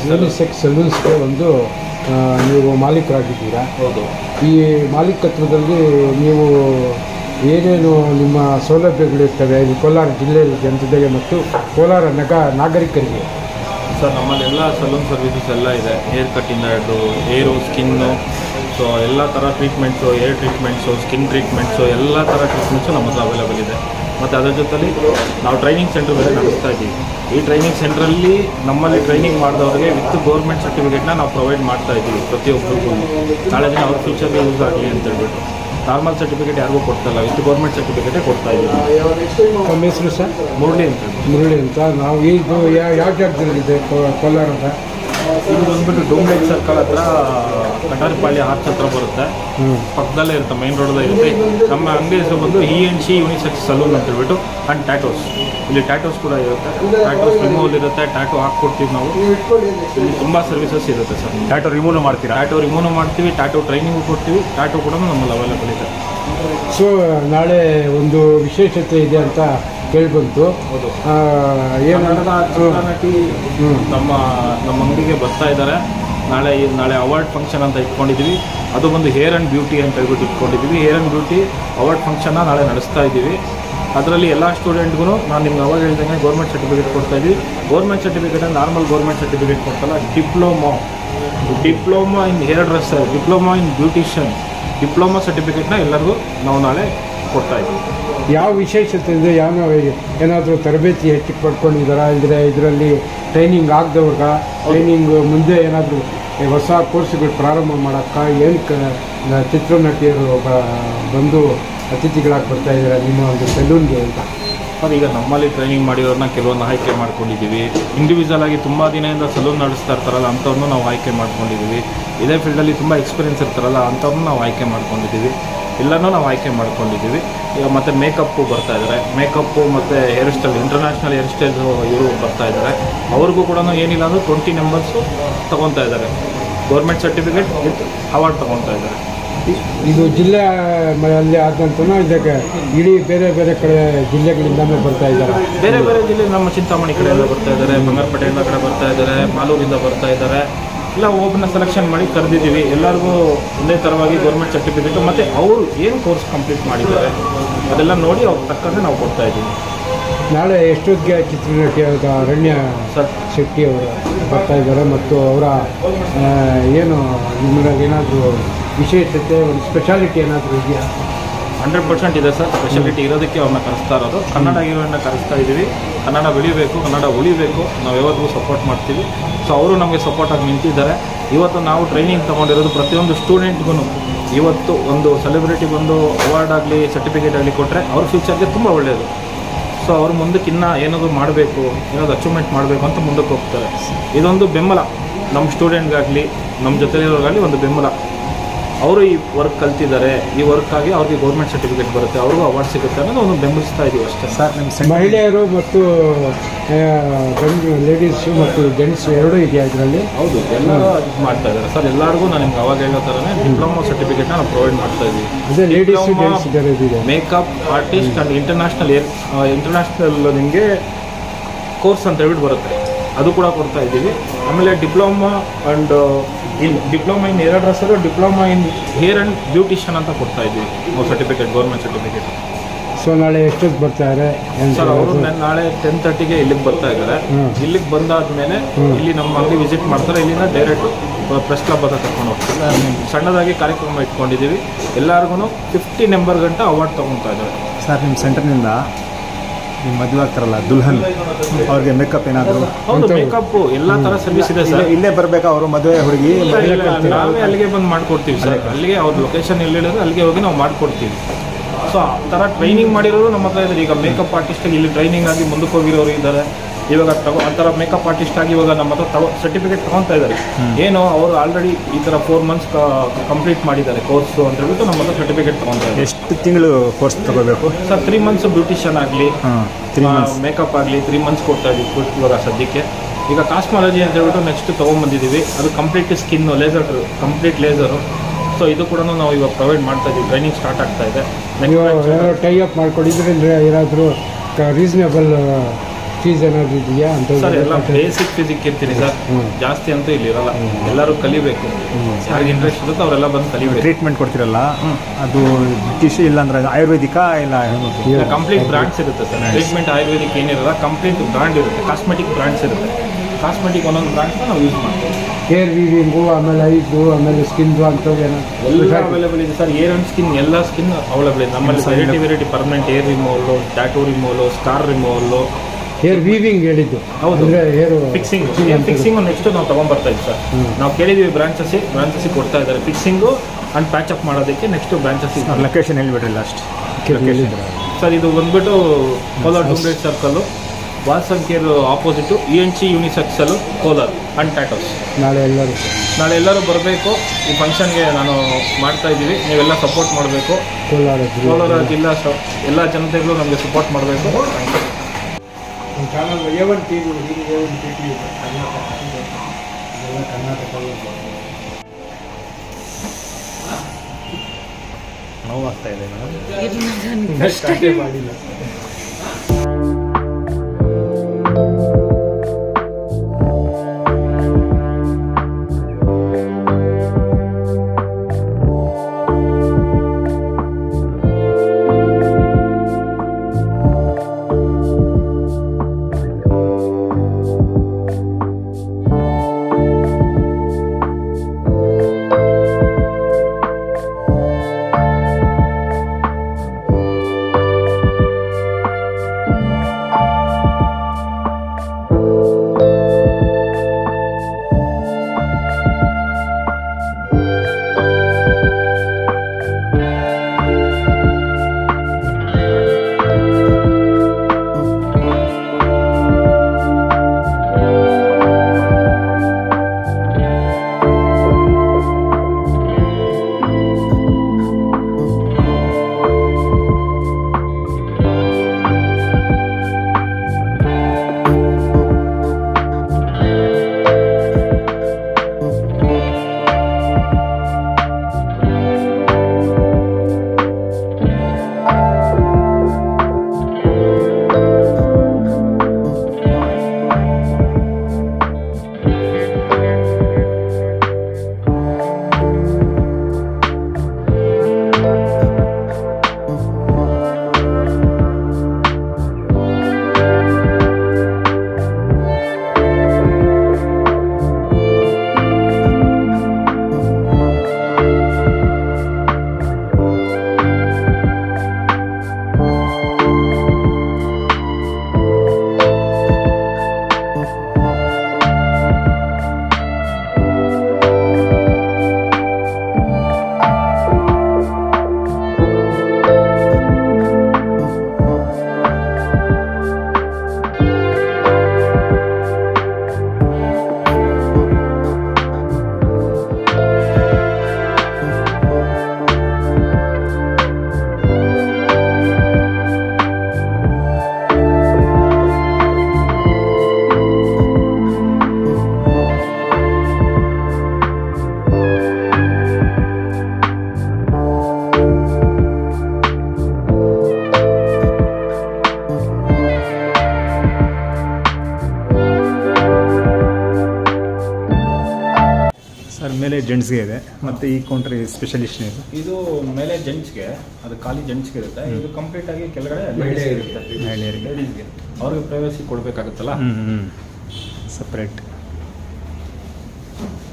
Unisex ಸಲೂನ್ಸ್ಗೆ ಒಂದು ಆ, ನೀವು ಮಾಲೀಕರಾಗಿದ್ದೀರಾ ಹೌದು ಈ ಮಾಲೀಕತ್ವದಲ್ಲಿ ನೀವು ಏನೇನು ನಿಮ್ಮ ಸೌಲಭ್ಯಗಳಿರ್ತವೆ ಈ ಕೋಲಾರ ಜಿಲ್ಲೆಯ ಜನತೆಗೆ ಮತ್ತು ಕೋಲಾರ ನಗ ನಾಗರಿಕರಿಗೆ ಸರ್ ನಮ್ಮಲ್ಲಿ ಎಲ್ಲ ಸಲೂನ್ ಸರ್ವಿಸಸ್ ಎಲ್ಲ ಇದೆ ಹೇರ್ ಕಟ್ಟಿಂದ ಹಿಡಿದು ಹೇರು ಸ್ಕಿನ್ನು ಸೊ ಎಲ್ಲ ಥರ treatments hair treatments skin treatments ಎಲ್ಲ ಥರ ಟ್ರೀಟ್ಮೆಂಟ್ಸು ನಮ್ಮ ಹತ್ರ ಅವೈಲೇಬಲ್ ಇದೆ ಮತ್ತು ಅದರ ಜೊತೆಲಿ ನಾವು ಟ್ರೈನಿಂಗ್ ಸೆಂಟರ್ ಬೇರೆ ನಡೆಸ್ತಾ ಇದ್ದೀವಿ ಈ ಟ್ರೈನಿಂಗ್ ಸೆಂಟ್ರಲ್ಲಿ ನಮ್ಮಲ್ಲಿ ಟ್ರೈನಿಂಗ್ ಮಾಡಿದವ್ರಿಗೆ ವಿತ್ ಗೌರ್ಮೆಂಟ್ ಸರ್ಟಿಫಿಕೇಟ್ನ ನಾವು ಪ್ರೊವೈಡ್ ಮಾಡ್ತಾ ಇದ್ದೀವಿ ಪ್ರತಿಯೊಬ್ಬರಿಗೂ ನಾಳೆ ದಿನ ಅವ್ರ ಫ್ಯೂಚರ್ಗೆ ಯೂಸ್ ಆಗಲಿ ಅಂತ ಹೇಳ್ಬಿಟ್ಟು ನಾರ್ಮಲ್ ಸರ್ಟಿಫಿಕೇಟ್ ಯಾರಿಗೂ ಕೊಡ್ತಾ ಇಲ್ಲ ವಿತ್ ಗೌರ್ಮೆಂಟ್ ಸರ್ಟಿಫಿಕೇಟೇ ಕೊಡ್ತಾ ಇದ್ದೀವಿ ತಮ್ಮ ಹೆಸರು ಸರ್ ಮುರಳಿ ಅಂತ ಹೇಳ್ಬಿಟ್ಟು ಮುರಳಿ ಅಂತ ನಾವು ಇದು ಯಾವ ಯಾವ ಜಾಗದಲ್ಲಿದೆ ಕೋ- ಕೋಲಾರದ ಇದು ಬಂದ್ಬಿಟ್ಟು ಡೂಮ್ಲೇಟ್ ಸರ್ಕಲ್ ಹತ್ರ ಕಟಾರಿಪಾಳ್ಯ ಆರ್ಚ್ ಹತ್ರ ಬರುತ್ತೆ ಹ್ಞೂ ಪಕ್ಕದಲ್ಲೇ ಇರುತ್ತೆ ಮೈನ್ ರೋಡಲ್ಲೇ ಇರುತ್ತೆ ನಮ್ಮ ಅಂಗಡಿ ಹೆಸರು ಬಂದು E N C unisex saloon ಅಂತ ಹೇಳ್ಬಿಟ್ಟು ಆ್ಯಂಡ್ ಟ್ಯಾಟೋಸ್ ಇಲ್ಲಿ ಟ್ಯಾಟೋಸ್ ಕೂಡ ಇರುತ್ತೆ ಟ್ಯಾಟೋಸ್ ರಿಮೂವಲ್ ಇರುತ್ತೆ ಟ್ಯಾಟೋ ಹಾಕ್ಕೊಡ್ತೀವಿ ನಾವು ಇಲ್ಲಿ ತುಂಬ ಸರ್ವಿಸಸ್ ಇರುತ್ತೆ ಸರ್ ಟ್ಯಾಟೋ ರಿಮೂವ್ ಮಾಡ್ತೀರಾ ಟ್ಯಾಟೋ ರಿಮೂವ್ ಮಾಡ್ತೀವಿ ಟ್ಯಾಟೋ ಟ್ರೈನಿಂಗ್ ಕೊಡ್ತೀವಿ ಟ್ಯಾಟೋ ಕೂಡ ನಮ್ಮಲ್ಲಿ ಅವೈಲೇಬಲ್ ಇದೆ ಸೊ ನಾಳೆ ಒಂದು ವಿಶೇಷತೆ ಇದೆ ಅಂತ ಕೇಳ್ಬಂತು ಹೌದು ಆ, ಏನು ಕನ್ನಡದ ಚಿತ್ರನಟಿ ಹ್ಮ್. ನಮ್ಮ ನಮ್ಮ ಅಂಗಡಿಗೆ ಬರ್ತಾ ಇದ್ದಾರೆ ನಾಳೆ ನಾಳೆ ಅವಾರ್ಡ್ ಫಂಕ್ಷನ್ ಅಂತ ಇಟ್ಕೊಂಡಿದ್ದೀವಿ ಅದು ಬಂದು ಹೇರ್ ಆ್ಯಂಡ್ ಬ್ಯೂಟಿ ಅಂತ ಹೇಳ್ಬಿಟ್ಟು ಇಟ್ಕೊಂಡಿದ್ದೀವಿ ಹೇರ್ ಆ್ಯಂಡ್ ಬ್ಯೂಟಿ ಅವಾರ್ಡ್ ಫಂಕ್ಷನ್ನ ನಾಳೆ ನಡೆಸ್ತಾ ಇದ್ದೀವಿ ಅದರಲ್ಲಿ ಎಲ್ಲ ಸ್ಟೂಡೆಂಟ್ಗೂ ನಾನು ನಿಮ್ಗೆ ಅವಾಗ ಹೇಳ್ದಂಗೆ ಗೌರ್ಮೆಂಟ್ ಸರ್ಟಿಫಿಕೇಟ್ ಕೊಡ್ತಾ ಇದ್ದೀವಿ government certificate normal government certificate ಕೊಡ್ತಲ್ಲ diploma diploma in hair dresser diploma in beautician diploma ಸರ್ಟಿಫಿಕೇಟ್ನ ಎಲ್ಲರಿಗೂ ನಾವು ನಾಳೆ ಕೊಡ್ತಾ ಇದ್ದೀವಿ ಯಾವ ವಿಶೇಷತೆ ಇದೆ ಯಾವ ಏನಾದರೂ ತರಬೇತಿ ಹೆಚ್ಚಿಗೆ ಪಡ್ಕೊಂಡಿದ್ದಾರಾ ಇದ್ರೆ ಇದರಲ್ಲಿ ಟ್ರೈನಿಂಗ್ ಆಗದವ್ರಿಗ ಟ್ರೈನಿಂಗ್ ಮುಂದೆ ಏನಾದರೂ ಹೊಸ ಕೋರ್ಸ್ಗಳು ಪ್ರಾರಂಭ ಮಾಡೋಕ್ಕ ಏನಕ್ಕೆ ಚಿತ್ರನಟಿಯರು ಬ- ಬಂದು ಅತಿಥಿಗಳಾಗಿ ಬರ್ತಾ ಇದ್ದಾರೆ ನಿಮ್ಮ ಒಂದು ಸೆಲೂನ್ಗೆ ಅಂತ ಸರ್ ಈಗ ನಮ್ಮಲ್ಲಿ ಟ್ರೈನಿಂಗ್ ಮಾಡಿರೋರನ್ನ ಕೆಲವೊಂದು ಆಯ್ಕೆ ಮಾಡ್ಕೊಂಡಿದ್ದೀವಿ ಇಂಡಿವಿಜುವಲ್ ಆಗಿ ತುಂಬ ದಿನದಿಂದ ಸಲೂನ್ ನಡೆಸ್ತಾ ಇರ್ತಾರಲ್ಲ ಅಂಥವ್ರನ್ನೂ ನಾವು ಆಯ್ಕೆ ಮಾಡ್ಕೊಂಡಿದ್ದೀವಿ ಇದೇ ಫೀಲ್ಡಲ್ಲಿ ತುಂಬ ಎಕ್ಸ್ಪೀರಿಯನ್ಸ್ ಇರ್ತಾರಲ್ಲ ಅಂಥವ್ರನ್ನೂ ನಾವು ಆಯ್ಕೆ ಮಾಡ್ಕೊಂಡಿದ್ದೀವಿ ಎಲ್ಲನೂ ನಾವು ಆಯ್ಕೆ ಮಾಡ್ಕೊಂಡಿದ್ದೀವಿ ಈಗ ಮತ್ತು ಮೇಕಪ್ಪು ಬರ್ತಾ ಇದ್ದಾರೆ ಮೇಕಪ್ಪು ಮತ್ತು hair style international hair style ಇವರು ಬರ್ತಾ ಇದ್ದಾರೆ ಅವ್ರಿಗೂ ಕೂಡ ಏನಿಲ್ಲ ಅಂದರೆ ಟ್ವೆಂಟಿ ನಂಬರ್ಸು ತೊಗೊತಾ ಇದ್ದಾರೆ ಗೌರ್ಮೆಂಟ್ ಸರ್ಟಿಫಿಕೇಟ್ ವಿತ್ ಅವಾರ್ಡ್ ತೊಗೊತಾ ಇದ್ದಾರೆ ಇ- ಇದು ಜಿಲ್ಲೆ ಅಲ್ಲಿ ಆದಂತನೂ ಇದಕ್ಕೆ ಇಡೀ ಬೇರೆ ಬೇರೆ ಕಡೆ ಜಿಲ್ಲೆಗಳಿಂದಲೇ ಬರ್ತಾ ಇದ್ದಾರೆ ಬೇರೆ ಬೇರೆ ಜಿಲ್ಲೆ ನಮ್ಮ ಚಿಂತಾಮಣಿ ಕಡೆಯಿಂದ ಬರ್ತಾ ಇದ್ದಾರೆ ಬಂಗಾರಪೇಟೆಯಿಂದ ಕಡೆ ಬರ್ತಾ ಇದ್ದಾರೆ ಮಾಲೂರಿಂದ ಬರ್ತಾ ಇದ್ದಾರೆ ಎಲ್ಲ ಒಬ್ಬನ ಸೆಲೆಕ್ಷನ್ ಮಾಡಿ ಕರೆದಿದ್ದೀವಿ ಎಲ್ಲರಿಗೂ ಒಂದೇ ಥರವಾಗಿ ಗೌರ್ಮೆಂಟ್ ಸರ್ಟಿಫಿಕೇಟು ಮತ್ತು ಅವರು ಏನು ಕೋರ್ಸ್ ಕಂಪ್ಲೀಟ್ ಮಾಡಿದ್ದಾರೆ ಅದೆಲ್ಲ ನೋಡಿ ಅವ್ರ ತಕ್ಕಂತೆ ನಾವು ಕೊಡ್ತಾ ಇದ್ದೀವಿ ನಾಳೆ ಎಷ್ಟೊತ್ತಿಗೆ ಚಿತ್ರನಟಿಯಾದ ಅರಣ್ಯ ಸರ್ ಶೆಟ್ಟಿ ಅವರು ಬರ್ತಾ ಇದ್ದಾರೆ ಮತ್ತು ಅವರ ಆ, ಏನು ನಿಮ್ಮಲ್ಲಿ ಏನಾದರೂ ವಿಶೇಷತೆ ಒಂದು ಸ್ಪೆಷಾಲಿಟಿ ಏನಾದರೂ ಇದೆಯಾ ಹಂಡ್ರೆಡ್ ಪರ್ಸೆಂಟ್ ಇದೆ ಸರ್ ಸ್ಪೆಷಾಲಿಟಿ ಇರೋದಕ್ಕೆ ಅವ್ರನ್ನ ಕರೆಸ್ತಾ ಇರೋದು ಕನ್ನಡ ಹೀರೋಯಿನ್ನ ಕರೆಸ್ತಾ ಇದ್ದೀವಿ ಕನ್ನಡ ಬೆಳಿಬೇಕು ಕನ್ನಡ ಉಳಿಬೇಕು ನಾವು ಯಾವತ್ತಿಗೂ ಸಪೋರ್ಟ್ ಮಾಡ್ತೀವಿ ಸೊ ಅವರು ನಮಗೆ ಸಪೋರ್ಟಾಗಿ ನಿಂತಿದ್ದಾರೆ ಇವತ್ತು ನಾವು ಟ್ರೈನಿಂಗ್ ತೊಗೊಂಡಿರೋದು ಪ್ರತಿಯೊಂದು ಸ್ಟೂಡೆಂಟ್ಗೂ ಇವತ್ತು ಒಂದು ಸೆಲೆಬ್ರಿಟಿ ಬಂದು ಅವಾರ್ಡ್ ಆಗಲಿ ಸರ್ಟಿಫಿಕೇಟ್ ಆಗಲಿ ಕೊಟ್ಟರೆ ಅವ್ರ ಫ್ಯೂಚರ್ಗೆ ತುಂಬ ಒಳ್ಳೆಯದು ಸೊ ಅವ್ರು ಮುಂದಕ್ಕೆ ಇನ್ನೂ ಏನಾದರೂ ಮಾಡಬೇಕು ಏನಾದರೂ ಅಚೀವ್ಮೆಂಟ್ ಮಾಡಬೇಕು ಅಂತ ಮುಂದಕ್ಕೆ ಹೋಗ್ತಾರೆ ಇದೊಂದು ಬೆಂಬಲ ನಮ್ಮ ಸ್ಟೂಡೆಂಟ್ಗಾಗಲಿ ನಮ್ಮ ಜೊತೆಲಿರೋರ್ಗಾಗಲಿ ಒಂದು ಬೆಂಬಲ ಅವರು ಈ ವರ್ಕ್ ಕಲ್ತಿದ್ದಾರೆ ಈ ವರ್ಕಾಗಿ ಅವ್ರಿಗೆ ಗೌರ್ಮೆಂಟ್ ಸರ್ಟಿಫಿಕೇಟ್ ಬರುತ್ತೆ ಅವ್ರಿಗೂ ಅವಾರ್ಡ್ ಸಿಗುತ್ತೆ ಅನ್ನೋದು ಒಂದು ಬೆಂಬಲಿಸ್ತಾ ಇದೀವಿ ಅಷ್ಟೇ ಸರ್ ನಿಮ್ಮ ಸೆಂಟರ್ ಮಹಿಳೆಯರು ಮತ್ತು ಗಂಡು ಲೇಡೀಸು ಮತ್ತು ಜೆಂಟ್ಸ್ ಎರಡೂ ಇದೆಯಾ ಇದರಲ್ಲಿ ಹೌದು ಎಲ್ಲರೂ ಇದು ಮಾಡ್ತಾ ಇದ್ದಾರೆ ಸರ್ ಎಲ್ಲರಿಗೂ ನಾನು ನಿಮ್ಗೆ ಅವಾಗ ಹೇಳೋ ಥರನೇ ಡಿಪ್ಲೊಮಾ ಸರ್ಟಿಫಿಕೇಟ್ನ ನಾವು ಪ್ರೊವೈಡ್ ಮಾಡ್ತಾ ಇದ್ದೀವಿ ಅದೇ ಲೇಡೀಸು Diploma- ಜೆಂಟ್ಸ್ ಬೇರೆ ಇದೆ makeup artist and international hair international ನಿಮಗೆ ಕೋರ್ಸ್ ಅಂತ ಹೇಳ್ಬಿಟ್ಟು ಬರುತ್ತೆ ಅದು ಕೂಡ ಕೊಡ್ತಾ ಇದ್ದೀವಿ ಆಮೇಲೆ diploma and in diploma in hair dresser diploma in hair and beautician ಅಂತ ಕೊಡ್ತಾ ಇದ್ದೀವಿ ನಾವು ಸರ್ಟಿಫಿಕೇಟ್ ಗೌರ್ಮೆಂಟ್ ಸರ್ಟಿಫಿಕೇಟ್ ಸೊ ನಾಳೆ ಎಷ್ಟೊತ್ತು ಬರ್ತಾರೆ ಏನ್ ಸರ್ ಅವರು ನಾಳೆ ಟೆನ್ ತರ್ಟಿಗೆ ಇಲ್ಲಿಗೆ ಬರ್ತಾ ಇದ್ದಾರೆ ಹ್ಮ್. ಇಲ್ಲಿಗೆ ಬಂದಾದ್ಮೇಲೆ ಇಲ್ಲಿ ನಮ್ಮ ಅಂಗಡಿ ವಿಸಿಟ್ ಮಾಡ್ತಾರೆ ಇಲ್ಲಿಂದ ಡೈರೆಕ್ಟ್ ಪ್ರೆಸ್ ಕ್ಲಬ್ ಹತ್ರ ಕರ್ಕೊಂಡು ಹೋಗ್ತಾರೆ ಸಣ್ಣದಾಗಿ ಕಾರ್ಯಕ್ರಮ ಇಟ್ಕೊಂಡಿದ್ದೀವಿ ಎಲ್ಲರಿಗೂ ಫಿಫ್ಟಿ ನಂಬರ್ ಗಂಟ ಅವಾರ್ಡ್ ತೊಗೊತಾ ಇದ್ದಾರೆ ಸರ್ ನಿಮ್ಮ ಸೆಂಟರ್ನಿಂದ ನಿಮ್ಮ ಮದುವೆ ಆಗ್ತಾರಲ್ಲ ದುಲ್ಹನ್ ಅವ್ರಿಗೆ ಮೇಕಪ್ ಏನಾದರೂ ಹೌದು ಮೇಕಪ್ ಎಲ್ಲಾ ತರ ಸರ್ವಿಸ್ ಇದೆ ಸರ್ ಇಲ್ಲೇ ಬರಬೇಕಾ ಅವರು ಮದುವೆ ಹುಡುಗಿ ಇಲ್ಲ, ಇಲ್ಲ, ನಾವೇ ಅಲ್ಲಿಗೆ ಬಂದು ಮಾಡ್ಕೊಡ್ತೀವಿ ಸರ್ ಅಲ್ಲಿಗೆ ಅವ್ರ ಲೊಕೇಶನ್ ಎಲ್ಲಿ ಹೇಳಿದ್ರೆ ಅಲ್ಲಿಗೆ ಹೋಗಿ ನಾವು ಮಾಡ್ಕೊಡ್ತೀವಿ ಸೊ ಆ ಥರ ಟ್ರೈನಿಂಗ್ ಮಾಡಿರೋರು ನಮ್ಮ ಹತ್ರ ಇದ್ದಾರೆ ಈಗ ಮೇಕಪ್ ಆರ್ಟಿಸ್ಟ್ ಇಲ್ಲಿ ಟ್ರೈನಿಂಗ್ ಆಗಿ ಮುಂದಕ್ಕೆ ಹೋಗಿರೋರು ಇದ್ದಾರೆ ಇವಾಗ ತಗೋ ಆ ಥರ ಮೇಕಪ್ ಆರ್ಟಿಸ್ಟ್ ಆಗಿ ಇವಾಗ ನಮ್ಮ ಹತ್ರ ತಗೋ ಸರ್ಟಿಫಿಕೇಟ್ ತಗೊತಾ ಇದ್ದಾರೆ ಏನು ಅವರು ಆಲ್ರೆಡಿ ಈ ಥರ ಫೋರ್ ಮಂತ್ಸ್ ಕಂಪ್ಲೀಟ್ ಮಾಡಿದ್ದಾರೆ ಕೋರ್ಸು ಅಂತ ಹೇಳ್ಬಿಟ್ಟು ನಮ್ಮ ಹತ್ರ ಸರ್ಟಿಫಿಕೇಟ್ ತಗೊತಾ ಇದ್ದಾರೆ ಎಷ್ಟು ತಿಂಗಳು ಕೋರ್ಸ್ ತಗೋಬೇಕು ಸರ್ ತ್ರೀ ಮಂತ್ಸ್ ಬ್ಯೂಟಿಷಿಯನ್ ಆಗಲಿ ಹಾಂ ತ್ರೀ ಮಂತ್ಸ್ ಮೇಕಪ್ ಆಗಲಿ ತ್ರೀ ಮಂತ್ಸ್ ಕೊಡ್ತಾ ಇದ್ದೀವಿ ಇವಾಗ ಸದ್ಯಕ್ಕೆ ಈಗ ಕಾಸ್ಮಾಲಜಿ ಅಂತ ಹೇಳ್ಬಿಟ್ಟು ನೆಕ್ಸ್ಟ್ ತೊಗೊಂಬಂದಿದ್ದೀವಿ ಅದು complete skin laser complete laser so ಇದು ಕೂಡ ನಾವು ಇವಾಗ ಪ್ರೊವೈಡ್ ಮಾಡ್ತಾ ಇದ್ದೀವಿ ಟ್ರೈನಿಂಗ್ ಸ್ಟಾರ್ಟ್ ಆಗ್ತಾ ಇದೆ ನೀವು ಯಾರೋ ಟೈ ಅಪ್ ಮಾಡ್ಕೊಂಡಿದ್ರೆ ಅಂದರೆ ಏನಾದರೂ ರೀಸನೇಬಲ್ ಫೀಸ್ ಏನಾದ್ರು ಇದೆಯಾ ಅಂತ ಸರ್ ಎಲ್ಲ ಬೇಸಿಕ್ ಫಿಸಿಕ್ ಇರ್ತೀನಿ ಸರ್ ಹ್ಮ್. ಜಾಸ್ತಿ ಅಂತೂ ಇಲ್ಲಿ ಇರಲ್ಲ ಎಲ್ಲರೂ ಕಲಿಬೇಕು ಯಾರಿಗೆ ಇಂಟ್ರೆಸ್ಟ್ ಇರುತ್ತೆ ಅವರೆಲ್ಲ ಬಂದು ಕಲಿಬೇಕು ಟ್ರೀಟ್ಮೆಂಟ್ ಕೊಡ್ತಿರಲ್ಲ ಅದು ಬ್ರಿಟಿಷ್ ಇಲ್ಲ ಅಂದ್ರೆ ಆಯುರ್ವೇದಿಕ ಇಲ್ಲ ಹೇಗೆ? ಕಂಪ್ಲೀಟ್ ಬ್ರಾಂಡ್ಸ್ ಇರುತ್ತೆ ಸರ್ ಟ್ರೀಟ್ಮೆಂಟ್ ಆಯುರ್ವೇದಿಕ್ ಏನಿರಲ್ಲ ಕಂಪ್ಲೀಟ್ ಬ್ರಾಂಡ್ ಇರುತ್ತೆ ಕಾಸ್ಮೆಟಿಕ್ ಬ್ರಾಂಡ್ಸ್ ಇರುತ್ತೆ ಕಾಸ್ಮೆಟಿಕ್ ಒಂದೊಂದು ಬ್ರಾಂಡ್ನ ನಾವು ಯೂಸ್ ಮಾಡ್ತೀವಿ ಹೇರ್ ವೀವಿಂಗು ಆಮೇಲೆ ಐದು ಆಮೇಲೆ ಸ್ಕಿನ್ದು ಅಂಥದ್ದು ಎಲ್ಲ ಏನೋ ಅವೈಲೇಬಲ್ ಇದೆ ಸರ್ ಏರ್ ಅಂಡ್ ಸ್ಕಿನ್ ಎಲ್ಲ ಸ್ಕಿನ್ ಅವೈಲೇಬಲ್ ಇದೆ ನಮ್ಮಲ್ಲಿ variety variety permanent hair removal tattoo removal scar removal hair weaving ಹೇಳಿದ್ದು ಹೌದು. ಅಂದರೆ ಹೇರು ಫಿಕ್ಸಿಂಗ್ ಅಂತ ಫಿಕ್ಸಿಂಗ್ ನೆಕ್ಸ್ಟ್ ನಾವು ತಗೊಂಡ್ಬರ್ತಾ ಇದ್ದೀವಿ ಸರ್ ಹ್ಮ್. ನಾವು ಕೇಳಿದೀವಿ ಬ್ರಾಂಚಸ್ಸಿ ಬ್ರಾಂಚಸ್ಸಿ ಕೊಡ್ತಾ ಇದ್ದಾರೆ ಫಿಕ್ಸಿಂಗು ಅಂಡ್ ಪ್ಯಾಚ್ ಅಪ್ ಮಾಡೋದಕ್ಕೆ ನೆಕ್ಸ್ಟ್ ಬ್ರಾಂಚಸ್ ಅವ್ರ ಲೊಕೇಶನ್ ಹೇಳ್ಬಿಡ್ರಿ ಲಾಸ್ಟ್ ಹೇಳಿದ್ರು. ಸರ್ ಇದು ಬಂದ್ಬಿಟ್ಟು ಕೋಲಾರ್ ಟೂಮ್ರೇಟ್ ಸರ್ಕಲ್ಲು ವಾಲ್ಸಂಕೇರ್ ಆಪೋಸಿಟು ಇ ಎನ್ ಸಿ ಯೂನಿಸೆಕ್ಸಲು ಕೋಲಾರ್ ಅಂಡ್ ಟ್ಯಾಟೋಸ್ ನಾಳೆ ಎಲ್ಲರೂ ನಾಳೆ ಎಲ್ಲರೂ ಬರಬೇಕು ಈ ಫಂಕ್ಷನ್ಗೆ ನಾನು ಮಾಡ್ತಾ ಇದ್ದೀವಿ ನೀವೆಲ್ಲ ಸಪೋರ್ಟ್ ಮಾಡಬೇಕು ಕೋಲಾರ ಜಿಲ್ಲೆ. ಕೋಲಾರ ಜಿಲ್ಲಾ ಸ- ಎಲ್ಲ ಜನತೆಗಳು ನಮಗೆ ಸಪೋರ್ಟ್ ಮಾಡಬೇಕು ನಮ್ಮ channel A one T V A one T V ಇದೆಲ್ಲ ಕರ್ನಾಟಕದಲ್ಲಿ ನೋವಾಗ್ತಾ ಇದೆ ಮೇಡಮ್ ಸ್ಟಾರ್ಟೇ ಮಾಡಿಲ್ಲ ಸರ್ ಮೇಲೆ ಜೆಂಟ್ಸ್ಗೆ ಇದೆ ಮತ್ತು ಈ ಕೌಂಟ್ರ್ ಸ್ಪೆಷಲಿಸ್ಟ್ ಇದೆ ಇದು ಮೇಲೆ ಜೆಂಟ್ಸ್ಗೆ ಅದು ಖಾಲಿ ಜೆಂಟ್ಸ್ಗೆ ಇರುತ್ತೆ ಇದು ಕಂಪ್ಲೀಟ್ ಆಗಿ ಕೆಳಗಡೆ ಮಹಿಳೆಯರಿಗೆ. ಇರುತ್ತೆ ಮಹಿಳೆಯರಿಗೆ. ಲೇಡೀಸ್ಗೆ ಅವ್ರಿಗೆ ಪ್ರೈವಸಿ ಕೊಡಬೇಕಾಗುತ್ತಲ್ಲ ಹ್ಞೂ ಹ್ಞೂ ಸಪ್ರೇಟ್